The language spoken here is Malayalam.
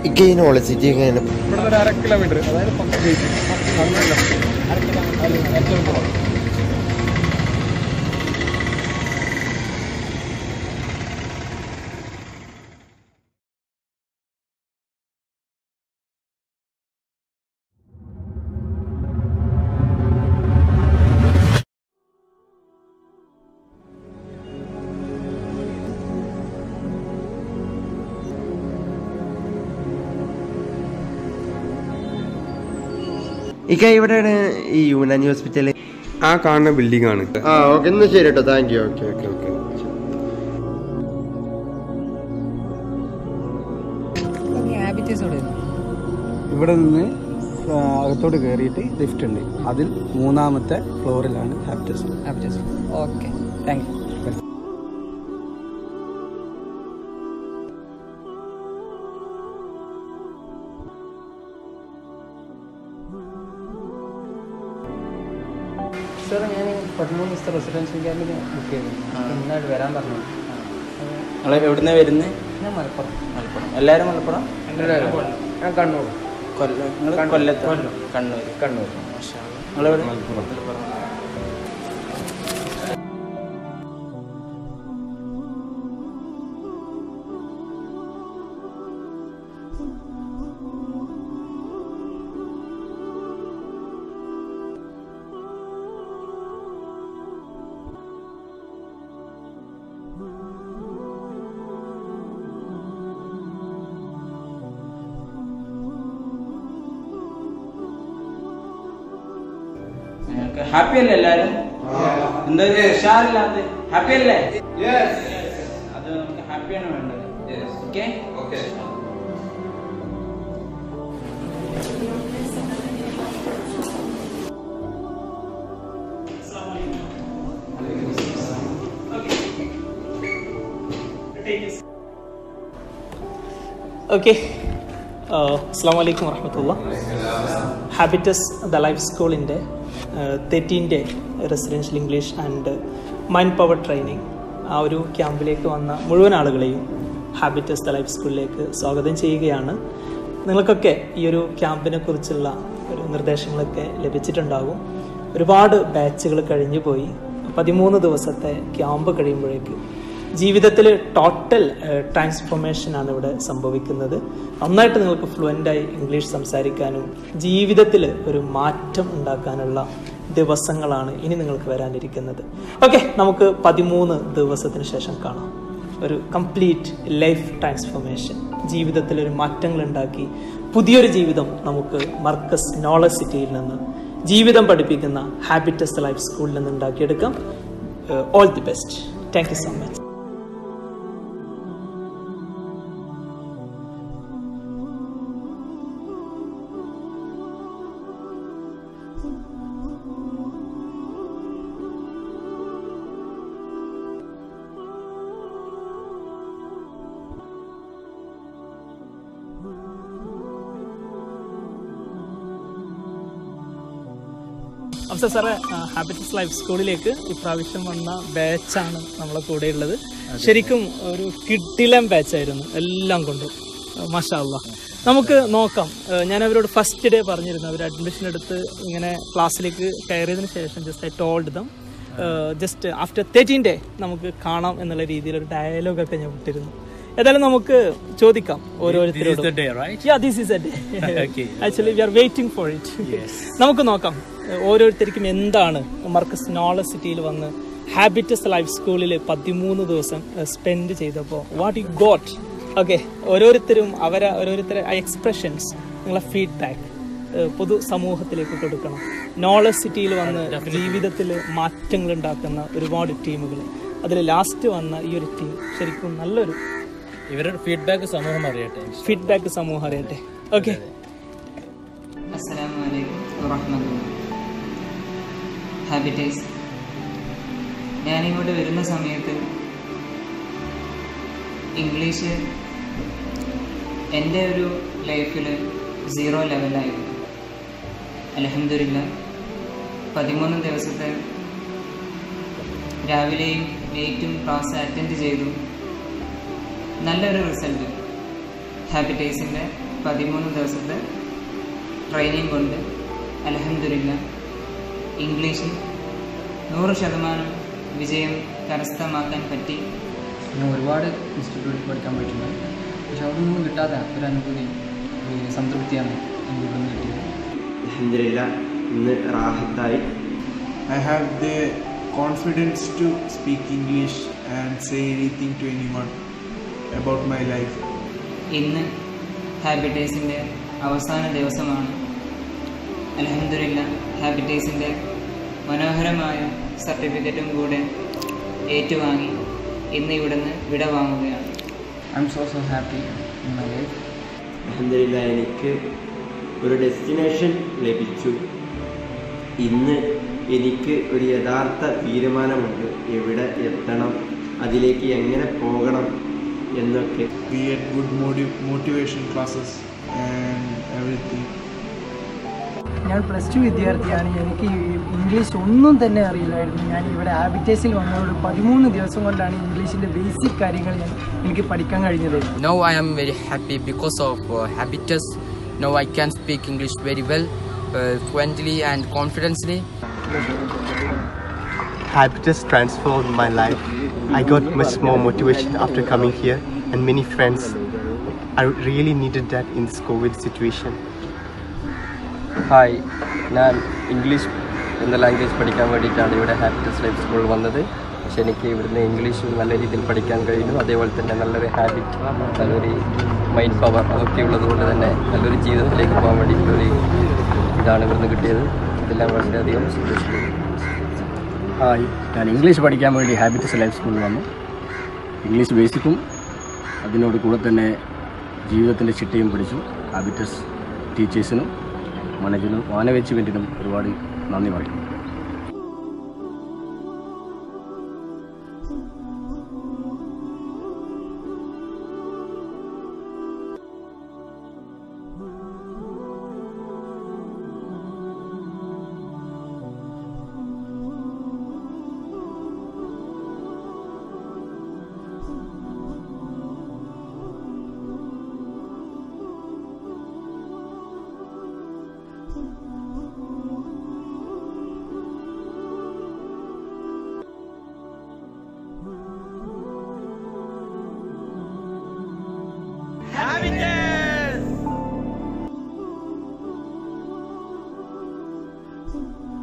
ഇക്ക ഈ നോളജ് സിറ്റി ഒക്കെ എങ്ങനെ ഇവിടെ ഒരു അര കിലോമീറ്റർ അതായത് പത്ത് ഗേറ്റ് അങ്ങനെയല്ല അര കിലോമീറ്റർ അര കിലോമീറ്റർ ഇക്ക ഇവിടെയാണ് ഈ യുനാനി ഹോസ്പിറ്റല് ആ കാണുന്ന ബിൽഡിംഗ് ആണ് ആ ഓക്കെ എന്നാ ശരി കേട്ടോ thank you okay okay okay ഇവിടെ നിന്ന് ആ, അകത്തോട്ട് കയറിയിട്ട് ലിഫ്റ്റ് ഉണ്ട് അതിൽ മൂന്നാമത്തെ ഫ്ലോറിലാണ് Habitus okay thank you sir ഞാൻ പതിമൂന്ന് ദിവസത്തെ റെസിഡൻഷ്യൽ ക്യാമ്പിന് ബുക്ക് ചെയ്തു ഇന്നായിട്ട് വരാൻ പറഞ്ഞു നിങ്ങൾ എവിടുന്ന വരുന്നത് ഞാൻ മലപ്പുറം മലപ്പുറം എല്ലാവരും മലപ്പുറം ഞാൻ കണ്ണൂർ കൊല്ലം നിങ്ങൾ കൊല്ലത്ത് കണ്ണൂർ കണ്ണൂർ നിങ്ങളെവിടെ മലപ്പുറം ഹാപ്പി അല്ലേ എല്ലാരും എന്താ ഒരു ഉഷാറില്ലാത്ത ഹാപ്പി അല്ലേ അത് നമുക്ക് ഹാപ്പിയാണ് വേണ്ടത് ഓക്കെ ഓക്കെ ഓക്കെ അസ്സാം വലൈക്കും വർഹമത്തുള്ള ഹാബിറ്റസ് ദ ലൈഫ് സ്കൂളിൻ്റെ thirteen day residential English and mind power training ആ ഒരു ക്യാമ്പിലേക്ക് വന്ന മുഴുവൻ ആളുകളെയും ഹാബിറ്റസ് ദ ലൈഫ് സ്കൂളിലേക്ക് സ്വാഗതം ചെയ്യുകയാണ് നിങ്ങൾക്കൊക്കെ ഈ ഒരു ക്യാമ്പിനെ കുറിച്ചുള്ള ഒരു നിർദ്ദേശങ്ങളൊക്കെ ലഭിച്ചിട്ടുണ്ടാകും ഒരുപാട് ബാച്ചുകൾ കഴിഞ്ഞു പോയി പതിമൂന്ന് ദിവസത്തെ ക്യാമ്പ് കഴിയുമ്പോഴേക്ക് ജീവിതത്തിൽ ടോട്ടൽ ട്രാൻസ്ഫോർമേഷൻ ആണ് ഇവിടെ സംഭവിക്കുന്നത് നന്നായിട്ട് നിങ്ങൾക്ക് ഫ്ലുവൻ്റായി ഇംഗ്ലീഷ് സംസാരിക്കാനും ജീവിതത്തിൽ ഒരു മാറ്റം ഉണ്ടാക്കാനുള്ള ദിവസങ്ങളാണ് ഇനി നിങ്ങൾക്ക് വരാനിരിക്കുന്നത് ഓക്കെ നമുക്ക് പതിമൂന്ന് ദിവസത്തിന് ശേഷം കാണാം ഒരു കംപ്ലീറ്റ് ലൈഫ് ട്രാൻസ്ഫോർമേഷൻ ജീവിതത്തിൽ ഒരു മാറ്റങ്ങൾ ഉണ്ടാക്കി പുതിയൊരു ജീവിതം നമുക്ക് മർക്കസ് നോളജ് സിറ്റിയിൽ നിന്ന് ജീവിതം പഠിപ്പിക്കുന്ന ഹാബിറ്റസ് ലൈഫ് സ്കൂളിൽ നിന്ന് ഉണ്ടാക്കിയെടുക്കാം all the best thank you so much Afsar സാറേ ഹാബിറ്റസ് ലൈഫ് സ്കൂളിലേക്ക് ഇപ്രാവശ്യം വന്ന ബാച്ചാണ് നമ്മളെ കൂടെ ഉള്ളത് ശരിക്കും ഒരു കിഡിലം ബാച്ചായിരുന്നു എല്ലാം കൊണ്ടും മാഷാ അല്ലാ നമുക്ക് നോക്കാം ഏഹ് ഞാൻ അവരോട് ഫസ്റ്റ് ഡേ പറഞ്ഞിരുന്നു അവർ അഡ്മിഷൻ എടുത്ത് ഇങ്ങനെ ക്ലാസ്സിലേക്ക് കയറിയതിന് ശേഷം just I told them just after thirteen day നമുക്ക് കാണാം എന്നുള്ള രീതിയിൽ ഒരു ഡയലോഗൊക്കെ ഞാൻ വിട്ടിരുന്നു ഏതായാലും നമുക്ക് ചോദിക്കാം ഓരോരുത്തരോടും Yeah, this is a day. Actually, we are waiting for it. നമുക്ക് നോക്കാം ഓരോരുത്തർക്കും എന്താണ് മർക്കസ് നോളജ് സിറ്റിയിൽ വന്ന് ഹാബിറ്റസ് ലൈഫ് സ്കൂളിൽ പതിമൂന്ന് ദിവസം സ്പെൻഡ് ചെയ്തപ്പോൾ വാട്ട് യു ഗോട്ട് ഓക്കെ ഓരോരുത്തരും അവരെ ഓരോരുത്തരെ എക്സ്പ്രഷൻസ് നിങ്ങളെ ഫീഡ്ബാക്ക് പൊതു സമൂഹത്തിലേക്ക് കൊടുക്കണം നോളജ് സിറ്റിയിൽ വന്ന് ജീവിതത്തിൽ മാറ്റങ്ങൾ ഉണ്ടാക്കുന്ന ഒരുപാട് ടീമുകൾ അതിൽ ലാസ്റ്റ് വന്ന ഈ ഒരു ടീം ശരിക്കും നല്ലൊരു ഇവരുടെ ഫീഡ്ബാക്ക് സമൂഹം അറിയട്ടെ ഫീഡ്ബാക്ക് സമൂഹം അറിയട്ടെ ഓക്കെ അസ്സലാമു അലൈക്കും വറഹ്മത്തുള്ളാഹി ഹാബിറ്റേഴ്സ് ഞാനിങ്ങോട്ട് വരുന്ന സമയത്ത് ഇംഗ്ലീഷ് എൻ്റെ ഒരു ലൈഫിൽ സീറോ ലെവലായിരുന്നു അലഹമില്ല പതിമൂന്ന് ദിവസത്തെ രാവിലെയും ലേറ്റും ക്ലാസ് അറ്റൻഡ് ചെയ്തു നല്ലൊരു റിസൾട്ട് ഹാബിറ്റേഴ്സിൻ്റെ പതിമൂന്ന് ദിവസത്തെ ട്രെയിനിങ് കൊണ്ട് അലഹമില്ല ഇംഗ്ലീഷിൽ നൂറ് ശതമാനം വിജയം കരസ്ഥമാക്കാൻ പറ്റി ഞാൻ ഒരുപാട് ഇൻസ്റ്റിറ്റ്യൂട്ടിൽ പഠിക്കാൻ പോയിട്ടുണ്ട് പക്ഷെ അവിടെ നിന്നും കിട്ടാത്ത ഒരു അനുഭൂതി ഒരു സംതൃപ്തിയാണ് എനിക്ക് ഇവിടെ നിന്ന് കിട്ടിയത് അൽഹംദുലില്ലാ ഇന്ന് റാഹത്തായി I have the confidence to speak English and say anything to anyone about my life. ഇന്ന് ഹാബിറ്റേഴ്സിൻ്റെ അവസാന ദിവസമാണ് അലഹമില്ല ഹാബിറ്റേഴ്സിൻ്റെ മനോഹരമായ സർട്ടിഫിക്കറ്റും കൂടെ ഏറ്റുവാങ്ങി ഇന്ന് ഇവിടുന്ന് വിട വാങ്ങുകയാണ് I am so so happy in my life അൽഹംദുലില്ലാ എനിക്ക് ഒരു ഡെസ്റ്റിനേഷൻ ലഭിച്ചു ഇന്ന് എനിക്ക് ഒരു യഥാർത്ഥ തീരുമാനമുണ്ട് എവിടെ എത്തണം അതിലേക്ക് എങ്ങനെ പോകണം എന്നൊക്കെ We had good motiv- motivation classes and everything. ഞാൻ പ്ലസ് ടു വിദ്യാർത്ഥിയാണ് എനിക്ക് ഈ ഇംഗ്ലീഷ് ഒന്നും തന്നെ അറിയില്ലായിരുന്നു ഞാൻ ഇവിടെ ഹാബിറ്റേഴ്സിൽ വന്നതോട് പതിമൂന്ന് ദിവസം കൊണ്ടാണ് ഇംഗ്ലീഷിൻ്റെ ബേസിക് കാര്യങ്ങൾ ഞാൻ എനിക്ക് പഠിക്കാൻ കഴിഞ്ഞത് Now I am very happy because of uh, Habitus. Now I can speak English very well, uh, fluently and confidently. Habitus transformed my life. I got much more motivation after coming here and many friends. I really needed that in this COVID situation. Hi ഞാൻ ഇംഗ്ലീഷ് എന്ന ലാംഗ്വേജ് പഠിക്കാൻ വേണ്ടിയിട്ടാണ് ഇവിടെ ഹാപ്പിറ്റസ് ലൈഫ് സ്കൂളിൽ വന്നത് പക്ഷെ എനിക്ക് ഇവിടുന്ന് ഇംഗ്ലീഷ് നല്ല രീതിയിൽ പഠിക്കാൻ കഴിഞ്ഞു അതേപോലെ തന്നെ നല്ലൊരു ഹാബിറ്റ് നല്ലൊരു മൈൻഡ് പവർ അതൊക്കെ ഉള്ളത് കൊണ്ട് തന്നെ നല്ലൊരു ജീവിതത്തിലേക്ക് പോകാൻ വേണ്ടിയിട്ടുള്ളൊരു ഇതാണ് ഇവിടുന്ന് കിട്ടിയത് ഇതെല്ലാം വളരെയധികം സന്തോഷിക്കുന്നു ഹായ് ഞാൻ ഇംഗ്ലീഷ് പഠിക്കാൻ വേണ്ടി ഹാബിറ്റസ് ലൈഫ് സ്കൂളിൽ വന്നു ഇംഗ്ലീഷ് ബേസിക്കും അതിനോട് കൂടെ തന്നെ ജീവിതത്തിൻ്റെ ചിട്ടയും പഠിച്ചു ഹാബിറ്റസ് ടീച്ചേഴ്സിനും മാനേജറിനും മാനവേജ്മെൻറ്റിനും ഒരുപാട് നന്ദി പറയും Habitus!